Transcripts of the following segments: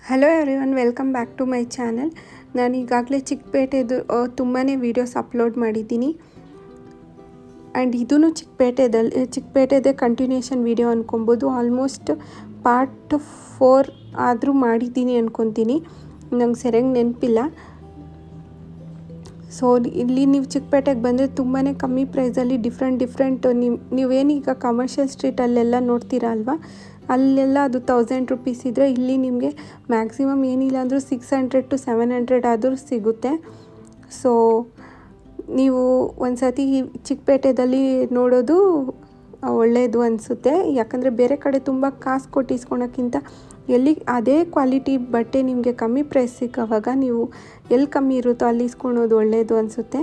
hello everyone welcome back to my channel ನಾನು ಈಗಾಗಲೇ ಚಿಕ್ಕಪೇಟೆದು ತುಂಬಾ ವೀಡಿಯೋಸ್ ಅಪ್ಲೋಡ್ ಮಾಡಿದ್ದೀನಿ ಆ್ಯಂಡ್ ಇದೂ ಚಿಕ್ಕಪೇಟೆದಲ್ಲಿ ಚಿಕ್ಕಪೇಟೆದೇ ಕಂಟಿನ್ಯೂಷನ್ ವೀಡಿಯೋ ಅನ್ಕೊಬೋದು ಆಲ್ಮೋಸ್ಟ್ ಪಾರ್ಟ್ ಫೋರ್ ಆದರೂ ಮಾಡಿದ್ದೀನಿ ಅನ್ಕೊತೀನಿ ನಂಗೆ ಸರಿಯಾಗಿ ನೆನಪಿಲ್ಲ ಸೊ ಇಲ್ಲಿ ನೀವು ಚಿಕ್ಕಪೇಟೆಗೆ ಬಂದರೆ ತುಂಬಾ ಕಮ್ಮಿ ಪ್ರೈಸಲ್ಲಿ ಡಿಫ್ರೆಂಟ್ ಡಿಫ್ರೆಂಟ್ ನೀವು ನೀವೇನೀಗ ಕಮರ್ಷಿಯಲ್ ಸ್ಟ್ರೀಟಲ್ಲೆಲ್ಲ ನೋಡ್ತೀರಾ ಅಲ್ವಾ ಅಲ್ಲೆಲ್ಲ ಅದು ತೌಸಂಡ್ ರುಪೀಸ್ ಇದ್ದರೆ ಇಲ್ಲಿ ನಿಮಗೆ ಮ್ಯಾಕ್ಸಿಮಮ್ ಏನಿಲ್ಲ ಅಂದರೂ six hundred to seven hundred ಆದರೂ ಸಿಗುತ್ತೆ ಸೊ ನೀವು ಒಂದು ಸತಿ ಚಿಕ್ಕಪೇಟೆದಲ್ಲಿ ನೋಡೋದು ಒಳ್ಳೆಯದು ಅನಿಸುತ್ತೆ ಯಾಕಂದರೆ ಬೇರೆ ಕಡೆ ತುಂಬ ಕಾಸು ಕೊಟ್ಟು ಇಸ್ಕೊಳಕ್ಕಿಂತ ಎಲ್ಲಿ ಅದೇ ಕ್ವಾಲಿಟಿ ಬಟ್ಟೆ ನಿಮಗೆ ಕಮ್ಮಿ ಪ್ರೈಸ್ ಸಿಕ್ಕವಾಗ ನೀವು ಎಲ್ಲಿ ಕಮ್ಮಿ ಇರುತ್ತೋ ಅಲ್ಲಿ ಇಸ್ಕೊಳೋದು ಒಳ್ಳೆಯದು ಅನಿಸುತ್ತೆ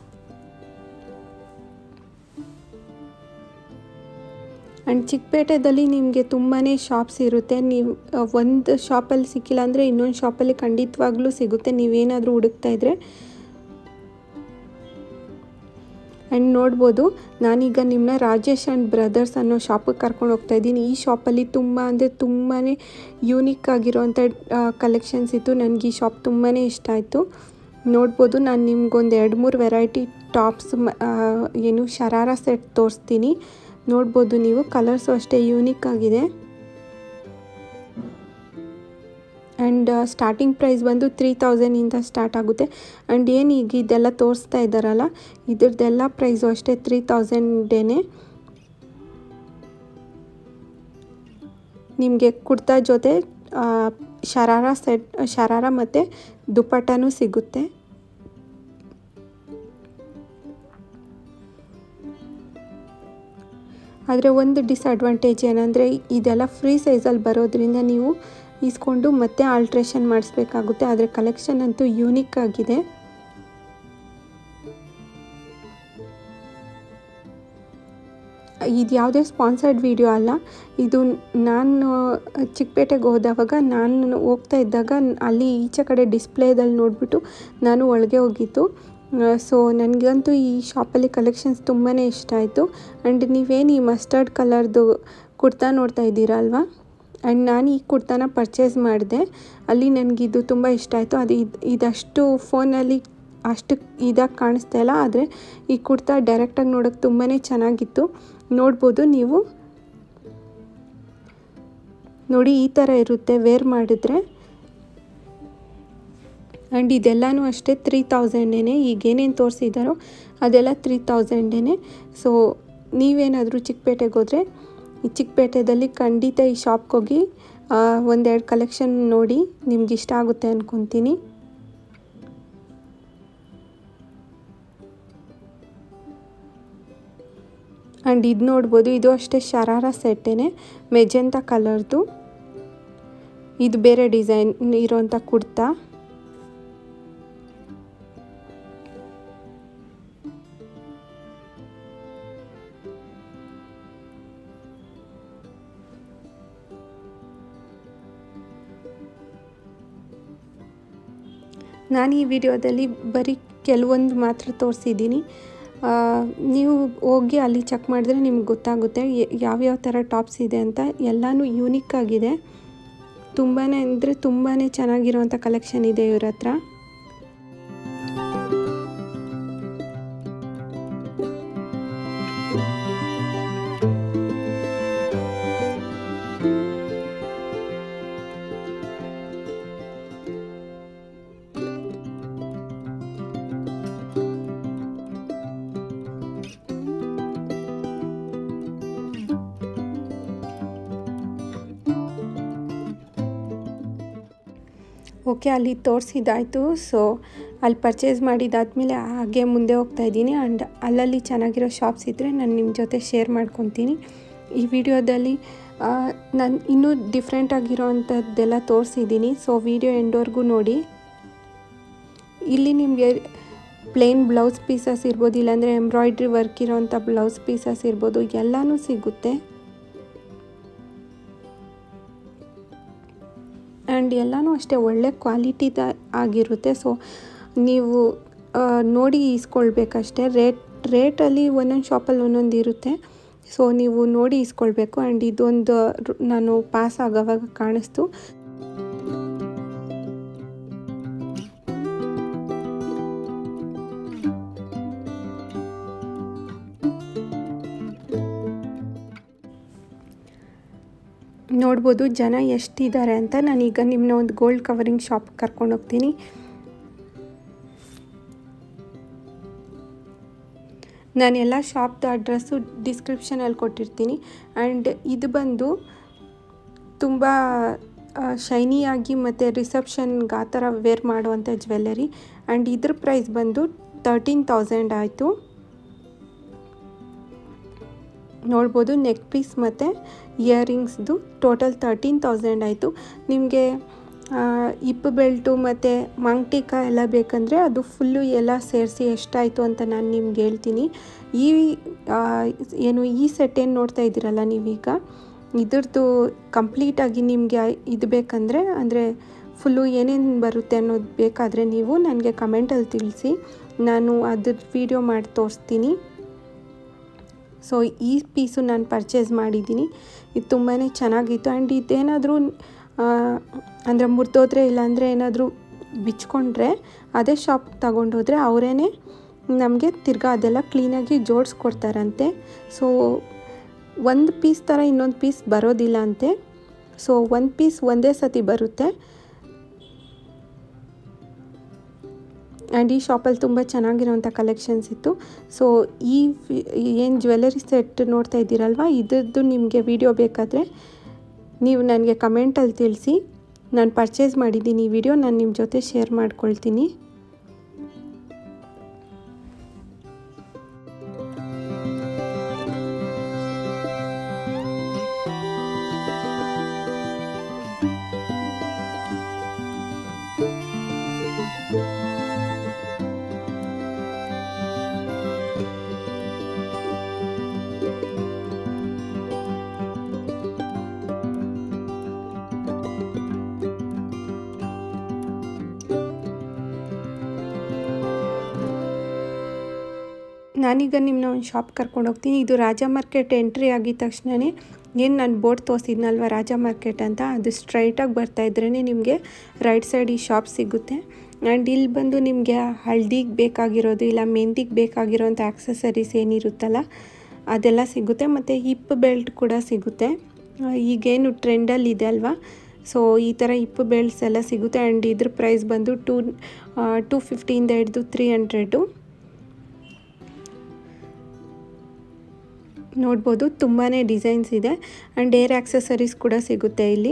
ಆ್ಯಂಡ್ ಚಿಕ್ಕಪೇಟೆದಲ್ಲಿ ನಿಮಗೆ ತುಂಬಾ ಶಾಪ್ಸ್ ಇರುತ್ತೆ ನೀವು ಒಂದು ಶಾಪಲ್ಲಿ ಸಿಕ್ಕಿಲ್ಲ ಅಂದರೆ ಇನ್ನೊಂದು ಶಾಪಲ್ಲಿ ಖಂಡಿತವಾಗ್ಲೂ ಸಿಗುತ್ತೆ ನೀವೇನಾದರೂ ಹುಡುಕ್ತಾ ಇದ್ದರೆ ಆ್ಯಂಡ್ ನೋಡ್ಬೋದು ನಾನೀಗ ನಿಮ್ಮನ್ನ ರಾಜೇಶ್ ಆ್ಯಂಡ್ ಬ್ರದರ್ಸ್ ಅನ್ನೋ ಶಾಪಿಗೆ ಕರ್ಕೊಂಡು ಹೋಗ್ತಾ ಇದ್ದೀನಿ ಈ ಶಾಪಲ್ಲಿ ತುಂಬ ಅಂದರೆ ತುಂಬಾ ಯೂನಿಕ್ ಆಗಿರೋವಂಥ ಕಲೆಕ್ಷನ್ಸ್ ಇತ್ತು ನನಗೆ ಈ ಶಾಪ್ ತುಂಬಾ ಇಷ್ಟ ಆಯಿತು ನೋಡ್ಬೋದು ನಾನು ನಿಮ್ಗೊಂದು ಎರಡು ಮೂರು ವೆರೈಟಿ ಟಾಪ್ಸ್ ಏನು ಶರಾರ ಸೆಟ್ ತೋರಿಸ್ತೀನಿ ನೋಡ್ಬೋದು ನೀವು ಕಲರ್ಸು ಅಷ್ಟೇ ಯೂನಿಕ್ ಆಗಿದೆ ಆ್ಯಂಡ್ ಸ್ಟಾರ್ಟಿಂಗ್ ಪ್ರೈಸ್ ಬಂದು ತ್ರೀ ತೌಸಂಡಿಂದ ಸ್ಟಾರ್ಟ್ ಆಗುತ್ತೆ ಆ್ಯಂಡ್ ಏನು ಈಗ ಇದೆಲ್ಲ ತೋರಿಸ್ತಾ ಇದ್ದಾರಲ್ಲ ಇದ್ರದ್ದೆಲ್ಲ ಪ್ರೈಸು ಅಷ್ಟೇ ತ್ರೀ ತೌಸಂಡೇನೆ ನಿಮಗೆ ಕುರ್ತಾ ಜೊತೆ ಶರಾರ ಸೆಟ್ ಶರಾರ ಮತ್ತು ದುಪ್ಪಟ್ಟನೂ ಸಿಗುತ್ತೆ ಆದರೆ ಒಂದು ಡಿಸ್ಅಡ್ವಾಂಟೇಜ್ ಏನಂದರೆ ಇದೆಲ್ಲ ಫ್ರೀ ಸೈಜಲ್ಲಿ ಬರೋದ್ರಿಂದ ನೀವು ಇಸ್ಕೊಂಡು ಮತ್ತೆ ಆಲ್ಟ್ರೇಷನ್ ಮಾಡಿಸ್ಬೇಕಾಗುತ್ತೆ ಆದರೆ ಕಲೆಕ್ಷನ್ ಅಂತೂ ಯೂನಿಕ್ ಆಗಿದೆ ಇದು ಯಾವುದೇ ಸ್ಪಾನ್ಸರ್ಡ್ ವಿಡಿಯೋ ಅಲ್ಲ ಇದು ನಾನು ಚಿಕ್ಕಪೇಟೆಗೆ ಹೋದವಾಗ ನಾನು ಹೋಗ್ತಾ ಇದ್ದಾಗ ಅಲ್ಲಿ ಈಚೆ ಕಡೆ ಡಿಸ್ಪ್ಲೇದಲ್ಲಿ ನೋಡಿಬಿಟ್ಟು ನಾನು ಒಳಗೆ ಹೋಗಿತ್ತು ಸೊ ನನಗಂತೂ ಈ ಶಾಪಲ್ಲಿ ಕಲೆಕ್ಷನ್ಸ್ ತುಂಬಾ ಇಷ್ಟ ಆಯಿತು ಆ್ಯಂಡ್ ನೀವೇನು ಈ ಮಸ್ಟರ್ಡ್ ಕಲರ್ದು ಕುರ್ತಾ ನೋಡ್ತಾ ಇದ್ದೀರಾ ಅಲ್ವಾ ಆ್ಯಂಡ್ ನಾನು ಈ ಕುರ್ತಾನ ಪರ್ಚೇಸ್ ಮಾಡಿದೆ ಅಲ್ಲಿ ನನಗಿದು ತುಂಬ ಇಷ್ಟ ಆಯಿತು ಅದು ಇದು ಇದಷ್ಟು ಫೋನಲ್ಲಿ ಅಷ್ಟು ಇದಾಗಿ ಕಾಣಿಸ್ತಾ ಇಲ್ಲ ಆದರೆ ಈ ಕುರ್ತಾ ಡೈರೆಕ್ಟಾಗಿ ನೋಡೋಕ್ಕೆ ತುಂಬಾ ಚೆನ್ನಾಗಿತ್ತು ನೋಡ್ಬೋದು ನೀವು ನೋಡಿ ಈ ಥರ ಇರುತ್ತೆ ವೇರ್ ಮಾಡಿದ್ರೆ ಆ್ಯಂಡ್ ಇದೆಲ್ಲನೂ ಅಷ್ಟೇ ತ್ರೀ ತೌಸಂಡೇ ಈಗೇನೇನು ತೋರಿಸಿದಾರೋ ಅದೆಲ್ಲ ತ್ರೀ ತೌಸಂಡೇ ಸೊ ನೀವೇನಾದರೂ ಚಿಕ್ಕಪೇಟೆಗೆ ಹೋದರೆ ಈ ಚಿಕ್ಕಪೇಟೆದಲ್ಲಿ ಖಂಡಿತ ಈ ಶಾಪ್ಗೆ ಹೋಗಿ ಒಂದೆರಡು ಕಲೆಕ್ಷನ್ ನೋಡಿ ನಿಮ್ಗೆ ಇಷ್ಟ ಆಗುತ್ತೆ ಅಂದ್ಕೊತೀನಿ ಆ್ಯಂಡ್ ಇದು ನೋಡ್ಬೋದು ಇದು ಅಷ್ಟೇ ಶರಾರ ಸೆಟ್ಟೇನೆ ಮೆಜೆಂತ ಕಲರ್ದು ಇದು ಬೇರೆ ಡಿಸೈನ್ ಇರೋಂಥ ಕುರ್ತಾ ನಾನು ಈ ವಿಡಿಯೋದಲ್ಲಿ ಬರೀ ಕೆಲವೊಂದು ಮಾತ್ರ ತೋರಿಸಿದ್ದೀನಿ ನೀವು ಹೋಗಿ ಅಲ್ಲಿ ಚೆಕ್ ಮಾಡಿದ್ರೆ ನಿಮ್ಗೆ ಗೊತ್ತಾಗುತ್ತೆ ಯಾವ್ಯಾವ ಥರ ಟಾಪ್ಸ್ ಇದೆ ಅಂತ ಎಲ್ಲನೂ ಯೂನಿಕ್ ಆಗಿದೆ ತುಂಬಾ ಅಂದರೆ ತುಂಬಾ ಚೆನ್ನಾಗಿರೋವಂಥ ಕಲೆಕ್ಷನ್ ಇದೆ ಇವ್ರ ಹತ್ರ ಓಕೆ ಅಲ್ಲಿ ತೋರಿಸಿದ್ದಾಯಿತು ಸೊ ಅಲ್ಲಿ ಪರ್ಚೇಸ್ ಮಾಡಿದ್ದಾದಮೇಲೆ ಹಾಗೆ ಮುಂದೆ ಹೋಗ್ತಾ ಇದ್ದೀನಿ ಆ್ಯಂಡ್ ಅಲ್ಲಲ್ಲಿ ಚೆನ್ನಾಗಿರೋ ಶಾಪ್ಸ್ ಇದ್ದರೆ ನಾನು ನಿಮ್ಮ ಜೊತೆ ಶೇರ್ ಮಾಡ್ಕೊತೀನಿ ಈ ವಿಡಿಯೋದಲ್ಲಿ ನಾನು ಇನ್ನೂ ಡಿಫ್ರೆಂಟ್ ಆಗಿರೋ ಅಂಥದ್ದೆಲ್ಲ ತೋರಿಸಿದ್ದೀನಿ ಸೊ ವಿಡಿಯೋ ಎಂಡ್ವರೆಗೂ ನೋಡಿ ಇಲ್ಲಿ ನಿಮಗೆ ಪ್ಲೇನ್ ಬ್ಲೌಸ್ ಪೀಸಸ್ ಇರ್ಬೋದು ಇಲ್ಲಾಂದರೆ ಎಂಬ್ರಾಯ್ಡ್ರಿ ವರ್ಕ್ ಇರೋವಂಥ ಬ್ಲೌಸ್ ಪೀಸಸ್ ಇರ್ಬೋದು ಎಲ್ಲನೂ ಸಿಗುತ್ತೆ ಆ್ಯಂಡ್ ಎಲ್ಲನೂ ಅಷ್ಟೇ ಒಳ್ಳೆ ಕ್ವಾಲಿಟಿದ ಆಗಿರುತ್ತೆ ಸೊ ನೀವು ನೋಡಿ ಇಸ್ಕೊಳ್ಬೇಕಷ್ಟೇ ರೇಟ್ ರೇಟಲ್ಲಿ ಒಂದೊಂದು ಶಾಪಲ್ಲಿ ಒಂದೊಂದು ಇರುತ್ತೆ ಸೊ ನೀವು ನೋಡಿ ಇಸ್ಕೊಳ್ಬೇಕು ಆ್ಯಂಡ್ ಇದೊಂದು ನಾನು ಪಾಸ್ ಆಗೋವಾಗ ಕಾಣಿಸ್ತು ನೋಡ್ಬೋದು ಜನ ಎಷ್ಟಿದ್ದಾರೆ ಅಂತ ನಾನೀಗ ನಿಮ್ಮನ್ನ ಒಂದು ಗೋಲ್ಡ್ ಕವರಿಂಗ್ ಶಾಪ್ ಕರ್ಕೊಂಡು ಹೋಗ್ತೀನಿ ನಾನು ಎಲ್ಲ ಶಾಪ್ದು ಅಡ್ರೆಸ್ಸು ಡಿಸ್ಕ್ರಿಪ್ಷನಲ್ಲಿ ಕೊಟ್ಟಿರ್ತೀನಿ ಆ್ಯಂಡ್ ಇದು ಬಂದು ತುಂಬ ಶೈನಿಯಾಗಿ ಮತ್ತು ರಿಸೆಪ್ಷನ್ಗೆ ಆ ಥರ ವೇರ್ ಮಾಡುವಂಥ ಜ್ಯುವೆಲ್ಲರಿ ಆ್ಯಂಡ್ ಇದ್ರ ಪ್ರೈಸ್ ಬಂದು ತರ್ಟೀನ್ ತೌಸಂಡ್ ಆಯಿತು ನೋಡ್ಬೋದು ನೆಕ್ ಪೀಸ್ ಮತ್ತು ಇಯರಿಂಗ್ಸ್ದು ಟೋಟಲ್ ತರ್ಟೀನ್ ತೌಸಂಡ್ ಆಯಿತು ನಿಮಗೆ ಇಪ್ಪು ಬೆಲ್ಟು ಮತ್ತು ಮಂಗ್ಟಿಕ ಎಲ್ಲ ಬೇಕಂದರೆ ಅದು ಫುಲ್ಲು ಎಲ್ಲ ಸೇರಿಸಿ ಎಷ್ಟಾಯಿತು ಅಂತ ನಾನು ನಿಮ್ಗೆ ಹೇಳ್ತೀನಿ ಈ ಏನು ಈ ಸೆಟ್ ಏನು ನೋಡ್ತಾ ಇದ್ದೀರಲ್ಲ ನೀವೀಗ ಇದ್ರದ್ದು ಕಂಪ್ಲೀಟಾಗಿ ನಿಮಗೆ ಇದು ಬೇಕಂದರೆ ಅಂದರೆ ಫುಲ್ಲು ಏನೇನು ಬರುತ್ತೆ ಅನ್ನೋದು ಬೇಕಾದರೆ ನೀವು ನನಗೆ ಕಮೆಂಟಲ್ಲಿ ತಿಳಿಸಿ ನಾನು ಅದ್ರ ವಿಡಿಯೋ ಮಾಡಿ ತೋರಿಸ್ತೀನಿ ಸೊ ಈ ಪೀಸು ನಾನು ಪರ್ಚೇಸ್ ಮಾಡಿದ್ದೀನಿ ಇದು ತುಂಬಾ ಚೆನ್ನಾಗಿತ್ತು ಆ್ಯಂಡ್ ಇದೇನಾದರೂ ಅಂದರೆ ಮುರಿದೋದ್ರೆ ಇಲ್ಲಾಂದರೆ ಏನಾದರೂ ಬಿಚ್ಕೊಂಡ್ರೆ ಅದೇ ಶಾಪ್ ತಗೊಂಡೋದ್ರೆ ಅವರೇ ನಮಗೆ ತಿರ್ಗಾ ಅದೆಲ್ಲ ಕ್ಲೀನಾಗಿ ಜೋಡಿಸ್ಕೊಡ್ತಾರಂತೆ ಸೊ ಒಂದು ಪೀಸ್ ಥರ ಇನ್ನೊಂದು ಪೀಸ್ ಬರೋದಿಲ್ಲ ಅಂತೆ ಸೊ ಒಂದು ಪೀಸ್ ಒಂದೇ ಸತಿ ಬರುತ್ತೆ ಆ್ಯಂಡ್ ಈ ಶಾಪಲ್ಲಿ ತುಂಬ ಚೆನ್ನಾಗಿರೋಂಥ ಕಲೆಕ್ಷನ್ಸ್ ಇತ್ತು ಸೊ ಈ ಏನು ಜ್ಯುವೆಲ್ಲರಿ ಸೆಟ್ ನೋಡ್ತಾ ಇದ್ದೀರಲ್ವ ಇದ್ರದ್ದು ನಿಮಗೆ ವಿಡಿಯೋ ಬೇಕಾದರೆ ನೀವು ನನಗೆ ಕಮೆಂಟಲ್ಲಿ ತಿಳಿಸಿ ನಾನು ಪರ್ಚೇಸ್ ಮಾಡಿದ್ದೀನಿ ಈ ವಿಡಿಯೋ ನಾನು ನಿಮ್ಮ ಜೊತೆ ಶೇರ್ ಮಾಡ್ಕೊಳ್ತೀನಿ ನಾನೀಗ ನಿಮ್ಮನ್ನ ಒಂದು ಶಾಪ್ ಕರ್ಕೊಂಡು ಹೋಗ್ತೀನಿ ಇದು ರಾಜ ಮಾರ್ಕೆಟ್ ಎಂಟ್ರಿ ಆಗಿದ ತಕ್ಷಣವೇ ಏನು ನಾನು ಬೋರ್ಡ್ ತೋರಿಸಿದ್ನಲ್ವ ರಾಜ ಮಾರ್ಕೆಟ್ ಅಂತ ಅದು ಸ್ಟ್ರೈಟಾಗಿ ಬರ್ತಾ ಇದ್ರೇ ನಿಮಗೆ ರೈಟ್ ಸೈಡ್ ಈ ಶಾಪ್ ಸಿಗುತ್ತೆ ಆ್ಯಂಡ್ ಇಲ್ಲಿ ಬಂದು ನಿಮಗೆ ಹಳ್ದಿಗೆ ಬೇಕಾಗಿರೋದು ಇಲ್ಲ ಮೆಹಂದಿಗೆ ಬೇಕಾಗಿರೋಂಥ ಆಕ್ಸಸರೀಸ್ ಏನಿರುತ್ತಲ್ಲ ಅದೆಲ್ಲ ಸಿಗುತ್ತೆ ಮತ್ತು ಹಿಪ್ ಬೆಲ್ಟ್ ಕೂಡ ಸಿಗುತ್ತೆ ಈಗೇನು ಟ್ರೆಂಡಲ್ಲಿ ಇದೆ ಅಲ್ವಾ ಸೊ ಈ ಥರ ಹಿಪ್ ಬೆಲ್ಟ್ಸ್ ಎಲ್ಲ ಸಿಗುತ್ತೆ ಆ್ಯಂಡ್ ಇದ್ರ ಪ್ರೈಸ್ ಬಂದು ಟೂ ಟೂ ಫಿಫ್ಟಿಯಿಂದ ಹಿಡಿದು ತ್ರೀ ಹಂಡ್ರೆಡು ನೋಡ್ಬೋದು ತುಂಬಾ ಡಿಸೈನ್ಸ್ ಇದೆ ಆ್ಯಂಡ್ ಏರ್ ಆಕ್ಸಸರೀಸ್ ಕೂಡ ಸಿಗುತ್ತೆ ಇಲ್ಲಿ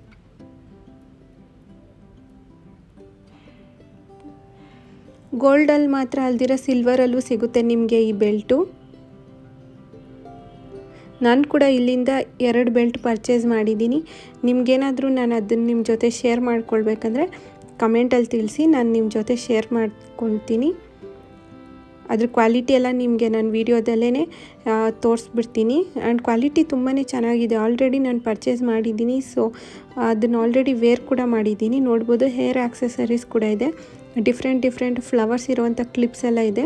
ಗೋಲ್ಡಲ್ಲಿ ಮಾತ್ರ ಅಲ್ದಿರ ಸಿಲ್ವರಲ್ಲೂ ಸಿಗುತ್ತೆ ನಿಮಗೆ ಈ ಬೆಲ್ಟು ನಾನು ಕೂಡ ಇಲ್ಲಿಂದ ಎರಡು ಬೆಲ್ಟ್ ಪರ್ಚೇಸ್ ಮಾಡಿದ್ದೀನಿ ನಿಮಗೇನಾದರೂ ನಾನು ಅದನ್ನು ನಿಮ್ಮ ಜೊತೆ ಶೇರ್ ಮಾಡ್ಕೊಳ್ಬೇಕಂದ್ರೆ ಕಮೆಂಟಲ್ಲಿ ತಿಳಿಸಿ ನಾನು ನಿಮ್ಮ ಜೊತೆ ಶೇರ್ ಮಾಡ್ಕೊಳ್ತೀನಿ ಅದ್ರ ಕ್ವಾಲಿಟಿ ಎಲ್ಲ ನಿಮಗೆ ನಾನು ವೀಡಿಯೋದಲ್ಲೇ ತೋರಿಸ್ಬಿಡ್ತೀನಿ ಆ್ಯಂಡ್ ಕ್ವಾಲಿಟಿ ತುಂಬಾ ಚೆನ್ನಾಗಿದೆ ಆಲ್ರೆಡಿ ನಾನು ಪರ್ಚೇಸ್ ಮಾಡಿದ್ದೀನಿ ಸೊ ಅದನ್ನು ಆಲ್ರೆಡಿ ವೇರ್ ಕೂಡ ಮಾಡಿದ್ದೀನಿ ನೋಡ್ಬೋದು ಹೇರ್ ಆಕ್ಸೆಸರೀಸ್ ಕೂಡ ಇದೆ ಡಿಫ್ರೆಂಟ್ ಡಿಫ್ರೆಂಟ್ ಫ್ಲವರ್ಸ್ ಇರುವಂಥ ಕ್ಲಿಪ್ಸ್ ಎಲ್ಲ ಇದೆ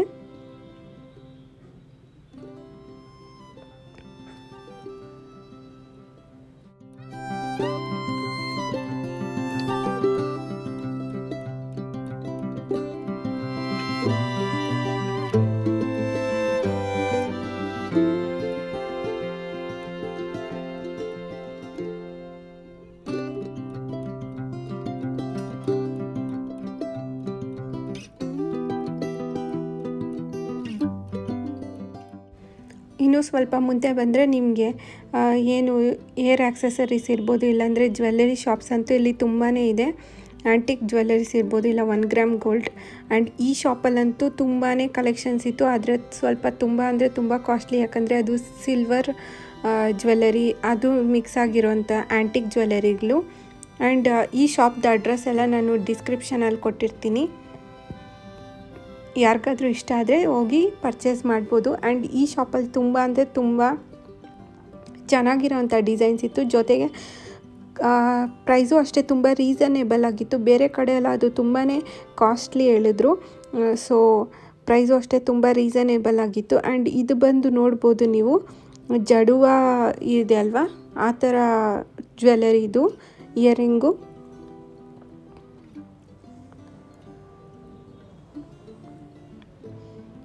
ಇನ್ನೂ ಸ್ವಲ್ಪ ಮುಂದೆ ಬಂದರೆ ನಿಮಗೆ ಏನು ಏರ್ ಆಕ್ಸೆಸರೀಸ್ ಇರ್ಬೋದು ಇಲ್ಲಾಂದರೆ ಜ್ಯುವೆಲ್ಲರಿ ಶಾಪ್ಸ್ ಅಂತೂ ಇಲ್ಲಿ ತುಂಬಾ ಇದೆ ಆ್ಯಂಟಿಕ್ ಜ್ಯುವೆಲ್ಲರೀಸ್ ಇರ್ಬೋದು ಇಲ್ಲ ಒನ್ ಗ್ರಾಮ್ ಗೋಲ್ಡ್ ಆ್ಯಂಡ್ ಈ ಶಾಪಲ್ಲಂತೂ ತುಂಬಾ ಕಲೆಕ್ಷನ್ಸ್ ಇತ್ತು ಆದರೆ ಸ್ವಲ್ಪ ತುಂಬ ಅಂದರೆ ತುಂಬ ಕಾಸ್ಟ್ಲಿ ಯಾಕಂದರೆ ಅದು ಸಿಲ್ವರ್ ಜ್ಯುವೆಲ್ಲರಿ ಅದು ಮಿಕ್ಸ್ ಆಗಿರೋಂಥ ಆ್ಯಂಟಿಕ್ ಜ್ಯುವೆಲ್ಲರಿಗಳು ಆ್ಯಂಡ್ ಈ ಶಾಪ್ದು ಅಡ್ರೆಸ್ ಎಲ್ಲ ನಾನು ಡಿಸ್ಕ್ರಿಪ್ಷನಲ್ಲಿ ಕೊಟ್ಟಿರ್ತೀನಿ ಯಾರಿಗಾದ್ರೂ ಇಷ್ಟ ಆದರೆ ಹೋಗಿ ಪರ್ಚೇಸ್ ಮಾಡ್ಬೋದು ಆ್ಯಂಡ್ ಈ ಶಾಪಲ್ಲಿ ತುಂಬ ಅಂದರೆ ತುಂಬ ಚೆನ್ನಾಗಿರೋವಂಥ ಡಿಸೈನ್ಸ್ ಇತ್ತು ಜೊತೆಗೆ ಪ್ರೈಸು ಅಷ್ಟೇ ತುಂಬ ರೀಸನೇಬಲ್ ಆಗಿತ್ತು ಬೇರೆ ಕಡೆ ಎಲ್ಲ ಅದು ತುಂಬಾ ಕಾಸ್ಟ್ಲಿ ಹೇಳಿದ್ರು ಸೊ ಪ್ರೈಸು ಅಷ್ಟೇ ತುಂಬ ರೀಸನೇಬಲ್ ಆಗಿತ್ತು ಆ್ಯಂಡ್ ಇದು ಬಂದು ನೋಡ್ಬೋದು ನೀವು ಜಡುವ ಇದೆ ಅಲ್ವಾ ಆ ಥರ ಜ್ಯುವೆಲ್ಲರಿ ಇದು ಇಯರಿಂಗು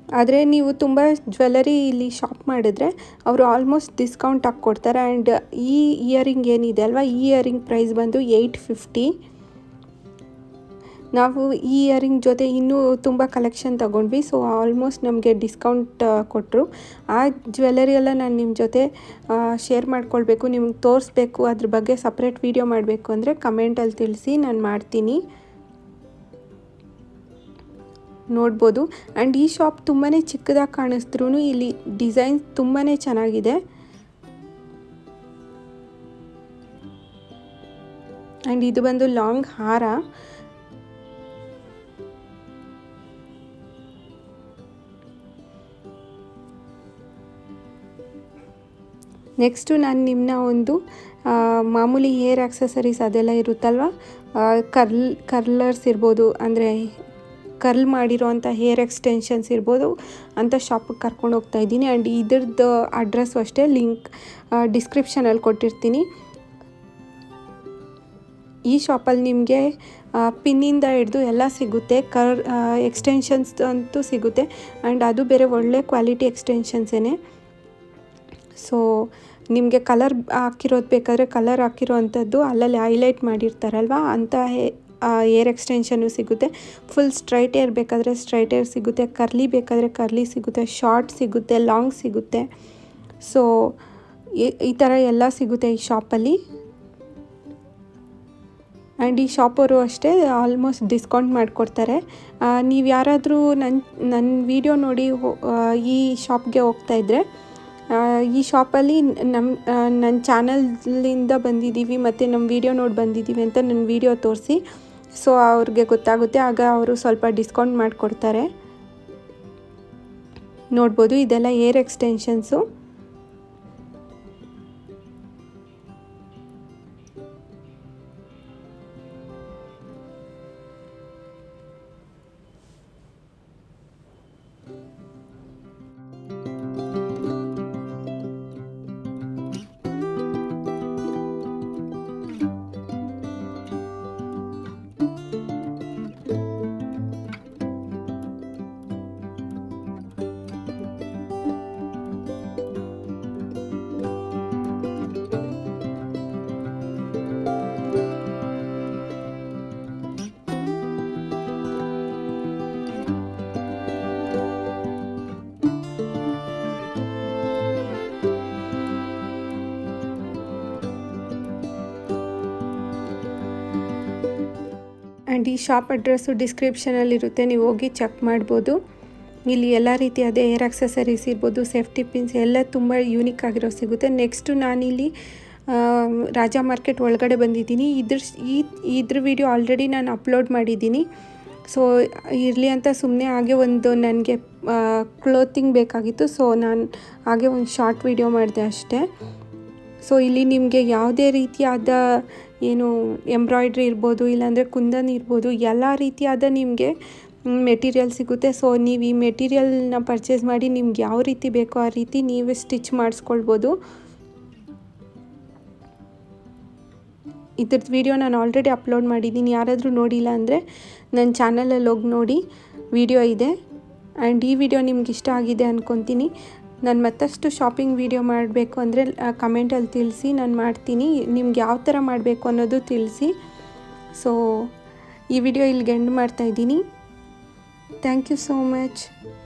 ಆದರೆ ನೀವು ತುಂಬ ಜ್ಯುವೆಲರಿ ಇಲ್ಲಿ ಶಾಪ್ ಮಾಡಿದ್ರೆ ಅವರು ಆಲ್ಮೋಸ್ಟ್ ಡಿಸ್ಕೌಂಟ್ ಹಾಕಿ ಕೊಡ್ತಾರೆ ಆ್ಯಂಡ್ ಈ ಇಯರಿಂಗ್ ಏನಿದೆ ಅಲ್ವಾ ಈ ಇಯರಿಂಗ್ ಪ್ರೈಸ್ ಬಂದು ಏಯ್ಟ್ ಫಿಫ್ಟಿ ನಾವು ಈ ಇಯರಿಂಗ್ ಜೊತೆ ಇನ್ನೂ ತುಂಬ ಕಲೆಕ್ಷನ್ ತೊಗೊಂಡ್ವಿ ಸೊ ಆಲ್ಮೋಸ್ಟ್ ನಮಗೆ ಡಿಸ್ಕೌಂಟ್ ಕೊಟ್ಟರು ಆ ಜ್ಯುವೆಲರಿ ಎಲ್ಲ ನಾನು ನಿಮ್ಮ ಜೊತೆ ಶೇರ್ ಮಾಡ್ಕೊಳ್ಬೇಕು ನಿಮ್ಗೆ ತೋರಿಸ್ಬೇಕು ಅದ್ರ ಬಗ್ಗೆ ಸಪ್ರೇಟ್ ವೀಡಿಯೋ ಮಾಡಬೇಕು ಅಂದರೆ ಕಮೆಂಟಲ್ಲಿ ತಿಳಿಸಿ ನಾನು ಮಾಡ್ತೀನಿ ನೋಡ್ಬೋದು ಆ್ಯಂಡ್ ಈ ಶಾಪ್ ತುಂಬಾ ಚಿಕ್ಕದಾಗಿ ಕಾಣಿಸಿದ್ರೂ ಇಲ್ಲಿ ಡಿಸೈನ್ ತುಂಬಾ ಚೆನ್ನಾಗಿದೆ ಆ್ಯಂಡ್ ಇದು ಬಂದು ಲಾಂಗ್ ಹಾರ ನೆಕ್ಸ್ಟು ನಾನು ನಿಮ್ಮನ್ನ ಒಂದು ಮಾಮೂಲಿ ಹೇರ್ ಆಕ್ಸಸರೀಸ್ ಅದೆಲ್ಲ ಇರುತ್ತಲ್ವ ಕರ್ಲ್ ಕರ್ಲರ್ಸ್ ಇರ್ಬೋದು ಅಂದರೆ ಕರ್ಲ್ ಮಾಡಿರೋವಂಥ ಹೇರ್ ಎಕ್ಸ್ಟೆನ್ಷನ್ಸ್ ಇರ್ಬೋದು ಅಂಥ ಶಾಪಿಗೆ ಕರ್ಕೊಂಡು ಹೋಗ್ತಾ ಇದ್ದೀನಿ ಆ್ಯಂಡ್ ಇದ್ರದ್ದು ಅಡ್ರೆಸ್ಸು ಅಷ್ಟೇ ಲಿಂಕ್ ಡಿಸ್ಕ್ರಿಪ್ಷನಲ್ಲಿ ಕೊಟ್ಟಿರ್ತೀನಿ ಈ ಶಾಪಲ್ಲಿ ನಿಮಗೆ ಪಿನ್ನಿಂದ ಹಿಡ್ದು ಎಲ್ಲ ಸಿಗುತ್ತೆ ಕರ್ ಎಕ್ಸ್ಟೆನ್ಷನ್ಸ್ ಅಂತೂ ಸಿಗುತ್ತೆ ಆ್ಯಂಡ್ ಅದು ಬೇರೆ ಒಳ್ಳೆ ಕ್ವಾಲಿಟಿ ಎಕ್ಸ್ಟೆನ್ಷನ್ಸೇ ಸೊ ನಿಮಗೆ ಕಲರ್ ಹಾಕಿರೋದು ಬೇಕಾದರೆ ಕಲರ್ ಹಾಕಿರೋ ಅಂಥದ್ದು ಅಲ್ಲಲ್ಲಿ ಹೈಲೈಟ್ ಮಾಡಿರ್ತಾರಲ್ವ ಅಂಥ ಏರ್ ಎಕ್ಸ್ಟೆನ್ಷನ್ನು ಸಿಗುತ್ತೆ ಫುಲ್ ಸ್ಟ್ರೈಟ್ ಏರ್ ಬೇಕಾದರೆ ಸ್ಟ್ರೈಟ್ ಏರ್ ಸಿಗುತ್ತೆ ಕರ್ಲಿ ಬೇಕಾದರೆ ಕರ್ಲಿ ಸಿಗುತ್ತೆ ಶಾರ್ಟ್ ಸಿಗುತ್ತೆ ಲಾಂಗ್ ಸಿಗುತ್ತೆ ಸೊ ಈ ಥರ ಎಲ್ಲ ಸಿಗುತ್ತೆ ಈ ಶಾಪಲ್ಲಿ ಆ್ಯಂಡ್ ಈ ಶಾಪವರು ಅಷ್ಟೇ ಆಲ್ಮೋಸ್ಟ್ ಡಿಸ್ಕೌಂಟ್ ಮಾಡಿಕೊಡ್ತಾರೆ ನೀವು ಯಾರಾದರೂ ನನ್ನ ನನ್ನ ವಿಡಿಯೋ ನೋಡಿ ಈ ಶಾಪ್ಗೆ ಹೋಗ್ತಾಯಿದ್ರೆ ಈ ಶಾಪಲ್ಲಿ ನಮ್ಮ ನನ್ನ ಚಾನಲ್ನಿಂದ ಬಂದಿದ್ದೀವಿ ಮತ್ತು ನಮ್ಮ ವಿಡಿಯೋ ನೋಡಿ ಬಂದಿದ್ದೀವಿ ಅಂತ ನನ್ನ ವಿಡಿಯೋ ತೋರಿಸಿ ಸೊ ಅವ್ರಿಗೆ ಗೊತ್ತಾಗುತ್ತೆ ಆಗ ಅವರು ಸ್ವಲ್ಪ ಡಿಸ್ಕೌಂಟ್ ಮಾಡಿಕೊಡ್ತಾರೆ ನೋಡ್ಬೋದು ಇದೆಲ್ಲ ಏರ್ ಎಕ್ಸ್ಟೆನ್ಷನ್ಸು ಆ್ಯಂಡ್ ಈ ಶಾಪ್ ಅಡ್ರೆಸ್ಸು ಡಿಸ್ಕ್ರಿಪ್ಷನಲ್ಲಿರುತ್ತೆ ನೀವು ಹೋಗಿ ಚೆಕ್ ಮಾಡ್ಬೋದು ಇಲ್ಲಿ ಎಲ್ಲ ರೀತಿ ಅದೇ ಏರ್ ಆಕ್ಸಸರೀಸ್ ಇರ್ಬೋದು ಸೇಫ್ಟಿ ಪಿನ್ಸ್ ಎಲ್ಲ ತುಂಬ ಯೂನಿಕ್ ಆಗಿರೋ ಸಿಗುತ್ತೆ ನೆಕ್ಸ್ಟು ನಾನಿಲ್ಲಿ ರಾಜ ಮಾರ್ಕೆಟ್ ಒಳಗಡೆ ಬಂದಿದ್ದೀನಿ ಇದ್ರ ಈ ಇದ್ರ ವಿಡಿಯೋ ಆಲ್ರೆಡಿ ನಾನು ಅಪ್ಲೋಡ್ ಮಾಡಿದ್ದೀನಿ ಸೊ ಇರಲಿ ಅಂತ ಸುಮ್ಮನೆ ಹಾಗೆ ಒಂದು ನನಗೆ ಕ್ಲೋತಿಂಗ್ ಬೇಕಾಗಿತ್ತು ಸೊ ನಾನು ಹಾಗೆ ಒಂದು ಶಾರ್ಟ್ ವಿಡಿಯೋ ಮಾಡಿದೆ ಅಷ್ಟೇ ಸೊ ಇಲ್ಲಿ ನಿಮಗೆ ಯಾವುದೇ ರೀತಿಯಾದ ಏನು ಎಂಬ್ರಾಯ್ಡ್ರಿ ಇರ್ಬೋದು ಇಲ್ಲಾಂದರೆ ಕುಂದನ್ ಇರ್ಬೋದು ಎಲ್ಲ ರೀತಿಯಾದ ನಿಮಗೆ ಮೆಟೀರಿಯಲ್ ಸಿಗುತ್ತೆ ಸೊ ನೀವು ಈ ಮೆಟೀರಿಯಲ್ನ ಪರ್ಚೇಸ್ ಮಾಡಿ ನಿಮ್ಗೆ ಯಾವ ರೀತಿ ಬೇಕೋ ಆ ರೀತಿ ನೀವೇ ಸ್ಟಿಚ್ ಮಾಡಿಸ್ಕೊಳ್ಬೋದು ಇದ್ರದ್ದು ವಿಡಿಯೋ ನಾನು ಆಲ್ರೆಡಿ ಅಪ್ಲೋಡ್ ಮಾಡಿದ್ದೀನಿ ಯಾರಾದರೂ ನೋಡಿಲ್ಲ ಅಂದರೆ ನನ್ನ ಚಾನಲಲ್ಲಿ ಹೋಗಿ ನೋಡಿ ವಿಡಿಯೋ ಇದೆ ಆ್ಯಂಡ್ ಈ ವಿಡಿಯೋ ನಿಮ್ಗೆ ಇಷ್ಟ ಆಗಿದೆ ಅಂದ್ಕೊತೀನಿ ನಾನು ಮತ್ತಷ್ಟು ಶಾಪಿಂಗ್ ವಿಡಿಯೋ ಮಾಡಬೇಕು ಅಂದರೆ ಕಮೆಂಟಲ್ಲಿ ತಿಳಿಸಿ ನಾನು ಮಾಡ್ತೀನಿ ನಿಮ್ಗೆ ಯಾವ ಥರ ಮಾಡಬೇಕು ಅನ್ನೋದು ತಿಳಿಸಿ ಸೊ ಈ ವಿಡಿಯೋ ಇಲ್ಲಿಗೆ ಎಂಡ್ ಮಾಡ್ತಾಯಿದ್ದೀನಿ ಥ್ಯಾಂಕ್ ಯು ಸೋ ಮಚ್